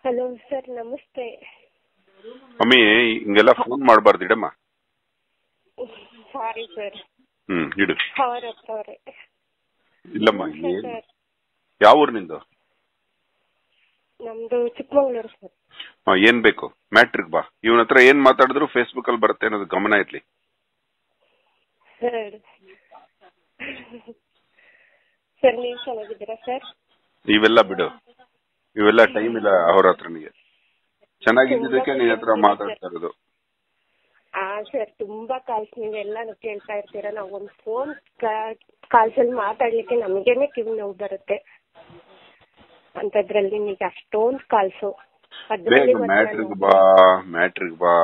Hello sir ನಮಸ್ತೆ mummy ಹಿಂಗೆಲ್ಲ phone ಮಾಡಬಾರ್ದು ಇಡಮ್ಮ ಸಾರಿ ಸರ್ ಹ್ಮ್ ಇಡು ಅವ್ರ ಅವ್ರೆ ಇಲ್ಲಮ್ಮ ಏನ್ ಸರ್ ಯಾವ ಊರ್ ನಿಂದು ನಮ್ದು ಚಿಕ್ಕಮಂಗ್ಳೂರು ಸರ್ ಹಾ, ಏನ್ ಬೇಕು ಮ್ಯಾಟ್ರಿಕ್ ಬಾ ಇವನ ಹತ್ರ ಏನ್ ಮಾತಾಡಿದ್ರು ಫೇಸ್ಬುಕ್ ಅಲ್ಲಿ ಬರುತ್ತೆ ಅನ್ನೋದು ಗಮನ ಇರ್ಲಿ ಸರ್ ಸರ್ ನೀವು ಚೆನ್ನಾಗಿದ್ದೀರಾ ಸರ್ ಇವೆಲ್ಲ ಬಿಡು ಇವೆಲ್ಲ ಟೈಮ್ ಇಲ್ಲ ಅವ್ರ ಹತ್ರನಿಗೆ ಚೆನ್ನಾಗಿದ್ದಕ್ಕೆ ನಿನ್ ಹತ್ರ ಮಾತಾಡ್ತಾ ಇರೋದು ಆ ಸರ್ ತುಂಬಾ ಕಾಲ್ಸ್ ನೀವೆಲ್ಲಾನು ಕೇಳ್ತಾ ಇರ್ತೀರಾ ನಾವು ಒಂದು ಫೋನ್ ಕಾಲ್ಸ್ ಅಲ್ಲಿ ಮಾತಾಡ್ಲಿಕ್ಕೆ ನಮಗೇನೆ ಕಿವಿ ನೋವು ಬರುತ್ತೆ ಅಂತದ್ರಲ್ಲಿ ನಿಮಗೆ ಅಷ್ಟೊಂದು ಕಾಲ್ಸು ಬೇಗ ಮ್ಯಾಟ್ರಿಕ್ ಬಾ ಮ್ಯಾಟ್ರಿಕ್ ಬಾ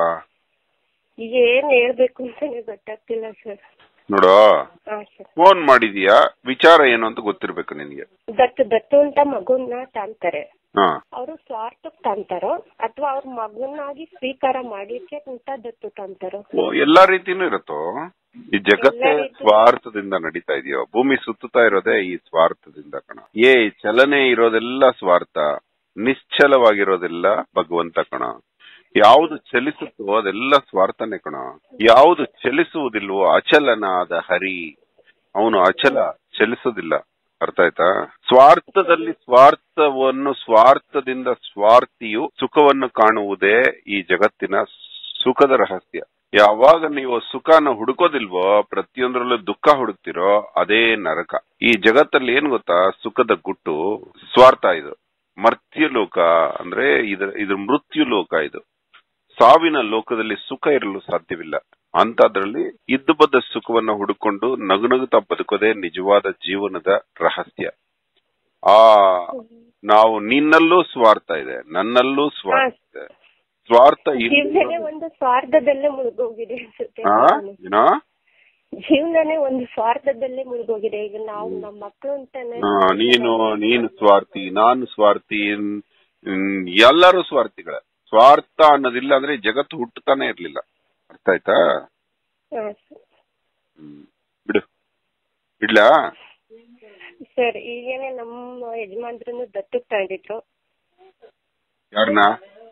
ಏನ್ ಹೇಳ್ಬೇಕು ಅಂತಾನೆ ಗೊತ್ತಾಗ್ತಿಲ್ಲ ಸರ್ ನೋಡು ಹಾ ಸರ್ ಫೋನ್ ಮಾಡಿದೀಯಾ ವಿಚಾರ ಏನು ಅಂತ ಗೊತ್ತಿರ್ಬೇಕು ನಿನ್ಗೆ ದತ್ತು ದತ್ತು ಅಂತ ಮಗುನ ತಾಂತಾರೆ ಹಾ ಅವರು ಸ್ವಾರ್ಥಕ್ಕೆ ತಾಂತಾರೋ ಅಥವಾ ಅವ್ರ ಮಗುನಾಗಿ ಸ್ವೀಕಾರ ಮಾಡ್ಲಿಕ್ಕೆ ಅಂತ ದತ್ತು ತಾಂತಾರೋ ಓ, ಎಲ್ಲಾ ರೀತಿನೂ ಇರುತ್ತೋ ಈ ಜಗತ್ತೇ ಎಲ್ಲಾ ರೀತಿ- ಸ್ವಾರ್ಥದಿಂದ ನಡೀತಾ ಇದೆಯೋ ಭೂಮಿ ಸುತ್ತುತ್ತಾ ಇರೋದೇ ಈ ಸ್ವಾರ್ಥದಿಂದ ಕಣ ಏ ಚಲನೆ ಇರೋದೆಲ್ಲ ಸ್ವಾರ್ಥ ನಿಶ್ಚಲವಾಗಿರೋದೆಲ್ಲ ಭಗವಂತ ಕಣ ಯಾವುದು ಚಲಿಸುತ್ತೋ ಅದೆಲ್ಲ ಸ್ವಾರ್ಥನೇ ಕಣ ಯಾವುದು ಚಲಿಸುವುದಿಲ್ವೋ ಅಚಲನಾದ ಹರಿ ಅವನು ಅಚಲ ಚಲಿಸೋದಿಲ್ಲ ಅರ್ಥ ಆಯ್ತಾ ಸ್ವಾರ್ಥದಲ್ಲಿ ಸ್ವಾರ್ಥವನ್ನು ಸ್ವಾರ್ಥದಿಂದ ಸ್ವಾರ್ಥಿಯು ಸುಖವನ್ನು ಕಾಣುವುದೇ ಈ ಜಗತ್ತಿನ ಸುಖದ ರಹಸ್ಯ ಯಾವಾಗ ನೀವು ಸುಖನ ಹುಡುಕೋದಿಲ್ವೋ ಪ್ರತಿಯೊಂದರಲ್ಲೂ ದುಃಖ ಹುಡುಕ್ತಿರೋ ಅದೇ ನರಕ ಈ ಜಗತ್ತಲ್ಲಿ ಏನ್ ಗೊತ್ತಾ ಸುಖದ ಗುಟ್ಟು ಸ್ವಾರ್ಥ ಇದು ಮರ್ತ್ಯ ಲೋಕ ಅಂದ್ರೆ ಇದ್ರ ಇದ್ರ ಮೃತ್ಯು ಲೋಕ ಇದು ಸಾವಿನ ಲೋಕದಲ್ಲಿ ಸುಖ ಇರಲು ಸಾಧ್ಯವಿಲ್ಲ ಅಂತದ್ರಲ್ಲಿ ಇದ್ದು ಬದ್ದ ಸುಖವನ್ನ ಹುಡುಕೊಂಡು ನಗುನಗುತ್ತಾ ಬದುಕೋದೇ ನಿಜವಾದ ಜೀವನದ ರಹಸ್ಯ ಆ ನಾವು ನಿನ್ನಲ್ಲೂ ಸ್ವಾರ್ಥ ಇದೆ ನನ್ನಲ್ಲೂ ಸ್ವಾರ್ಥ ಇದೆ ಸ್ವಾರ್ಥ ಜೀವನನೇ ಇಲ್ಲದೆ- ಒಂದು ಸ್ವಾರ್ಥದಲ್ಲೇ ಮುಳುಗೋಗಿದೆ ಅನ್ಸುತ್ತೆ ಆ? ಏನೋ ಜೀವನನೇ ಒಂದು ಸ್ವಾರ್ಥದಲ್ಲೇ ಮುಳುಗೋಗಿದೆ ಈಗ ನಾವು ನಮ್ಮ ಮಕ್ಕಳು ಅಂತಾನೆ ಆ, ನೀನು ನೀನು ಸ್ವಾರ್ಥಿ ನಾನು ಸ್ವಾರ್ಥಿ ಹ್ಮ್, ಎಲ್ಲರೂ ಸ್ವಾರ್ಥಿಗಳ ಸ್ವಾರ್ಥ ಅನ್ನೋದಿಲ್ಲ ಅಂದ್ರೆ ಈ ಜಗತ್ತು ಹುಟ್ಟುತ್ತಾನೆ ಇರ್ಲಿಲ್ಲ ಅರ್ಥ ಆಯ್ತಾ ಹಾ, ಸರ್. ಹ್ಮ್. ಬಿಡು ಇಡ್ಲಾ ಸರ್ ಈಗೇನೆ ನಮ್ಮ ಯಜಮಾನ್ರನ್ನು ದತ್ತಕ್ ತಗೊಂಡಿದ್ರು ಯಾರನ್ನ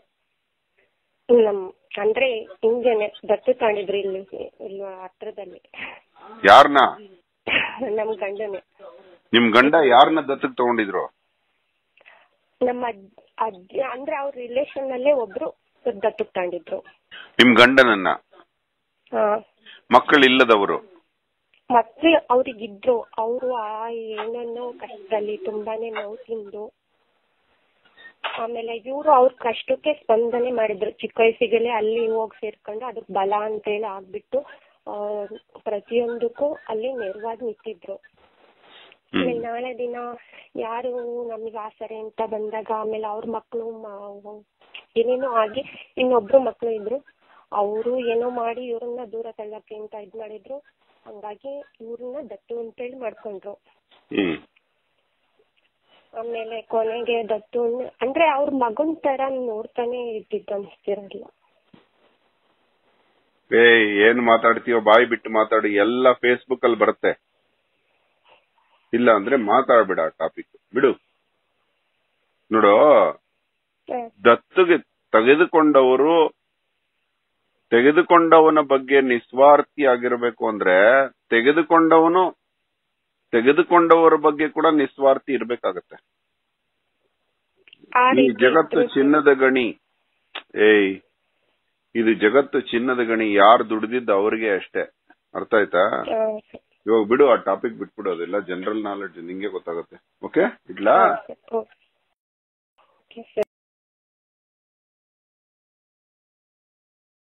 ನಮ್ ಅಂದ್ರೆ ಹಿಂಗೇನೆ ದತ್ತು ತಗೊಂಡಿದ್ರು ಇಲ್ಲಿ ಇಲ್ಲಿ ಹತ್ರದಲ್ಲಿ ಯಾರನ್ನ ನಮ್ ಗಂಡನೇ ನಿಮ್ ಗಂಡ ಯಾರನ್ನ ದತ್ತಕ್ ತಗೊಂಡಿದ್ರು ನಮ್ಮ ಅಜ್ಜ ಅಜ್ಜ ಅಂದ್ರೆ ಅವ್ರ ರಿಲೇಶನ್ ಅಲ್ಲೇ ಒಬ್ರು ದತ್ತಕ್ ತಗೊಂಡಿದ್ರು ನಿಮ್ ಗಂಡನನ್ನ ಹಾ ಮಕ್ಕಳಿಲ್ಲದವರು ಮಕ್ಳು ಅವ್ರಿಗಿದ್ರು ಅವರು ಆ ಏನನ್ನೋ ಕಷ್ಟದಲ್ಲಿ ತುಂಬಾನೇ ನೋವು ತಿಂದು ಆಮೇಲೆ ಇವರು ಅವ್ರ ಕಷ್ಟಕ್ಕೆ ಸ್ಪಂದನೆ ಮಾಡಿದ್ರು ಚಿಕ್ಕ ವಯಸ್ಸಿಗೆಲ್ಲ ಅಲ್ಲಿ ಹೋಗಿ ಸೇರ್ಕೊಂಡು ಅದಕ್ಕೆ ಬಲ ಅಂತೇಳಿ ಆಗ್ಬಿಟ್ಟು ಆ, ಪ್ರತಿಯೊಂದಕ್ಕೂ ಅಲ್ಲಿ ನೆರವಾಗಿ ನಿಂತಿದ್ರು ಹ್ಮ್. ಆಮೇಲೆ ನಾಳೆ ದಿನ ಯಾರು ನಮಗೆ ಆಸರೆ ಅಂತ ಬಂದಾಗ ಆಮೇಲೆ ಅವ್ರ ಮಕ್ಕಳು ಏನೇನೋ ಆಗಿ ಇನ್ನೊಬ್ರು ಮಕ್ಳು ಇದ್ರು ಅವರು ಏನೋ ಮಾಡಿ ಇವ್ರನ್ನ ದೂರ ತಳ್ಳಕ್ಕೆ ಅಂತ ಇದ್ ಮಾಡಿದ್ರು ಹಂಗಾಗಿ ಇವ್ರನ್ನ ದತ್ತು ಅಂತೇಳಿ ಮಾಡ್ಕೊಂಡ್ರು ಹ್ಮ್ ಆಮೇಲೆ ಕೊನೆಗೆ ದತ್ತು ಅಂದ್ರೆ ಅವ್ರ ಮಗನ್ ತರ ನೋಡ್ತಾನೆ ಇದ್ದಿದ್ದು ಅನ್ಸ್ತಿರಲ್ಲ ಏ ಏನ್ ಮಾತಾಡ್ತೀಯೋ ಬಾಯಿ ಬಿಟ್ಟು ಮಾತಾಡು ಎಲ್ಲ ಫೇಸ್ಬುಕ್ ಅಲ್ಲಿ ಬರುತ್ತೆ ಇಲ್ಲ ಅಂದ್ರೆ ಮಾತಾಡ್ಬೇಡ ಟಾಪಿಕ್ ಬಿಡು ನೋಡು ದತ್ತುಗೆ ತೆಗೆದುಕೊಂಡವರು ತೆಗೆದುಕೊಂಡವನ ಬಗ್ಗೆ ನಿಸ್ವಾರ್ಥಿ ಆಗಿರಬೇಕು ಅಂದ್ರೆ ತೆಗೆದುಕೊಂಡವನು ತೆಗೆದುಕೊಂಡವರ ಬಗ್ಗೆ ಕೂಡ ನಿಸ್ವಾರ್ಥಿ ಇರ್ಬೇಕಾಗತ್ತೆ ಆ ಈ ರೀತಿ ಜಗತ್ತು ಇದ್ರು. ಚಿನ್ನದ ಗಣಿ ಏಯ್ ಇದು ಜಗತ್ತು ಚಿನ್ನದ ಗಣಿ ಯಾರು ದುಡ್ದಿದ್ದು ಅವ್ರಿಗೆ ಅಷ್ಟೇ ಅರ್ಥ ಆಯ್ತಾ ಹಾ, ಸರಿ. ಇವಾಗ ಬಿಡು ಆ ಟಾಪಿಕ್ ಬಿಟ್ಬಿಡು ಅದೆಲ್ಲ ಜನರಲ್ ನಾಲೆಡ್ಜ್ ನಿಂಗೆ ಗೊತ್ತಾಗುತ್ತೆ ಓಕೆ ಇಡ್ಲಾ ಹಾ, ಸರಿ. ಓಕೆ. ಓಕೆ, ಸರಿ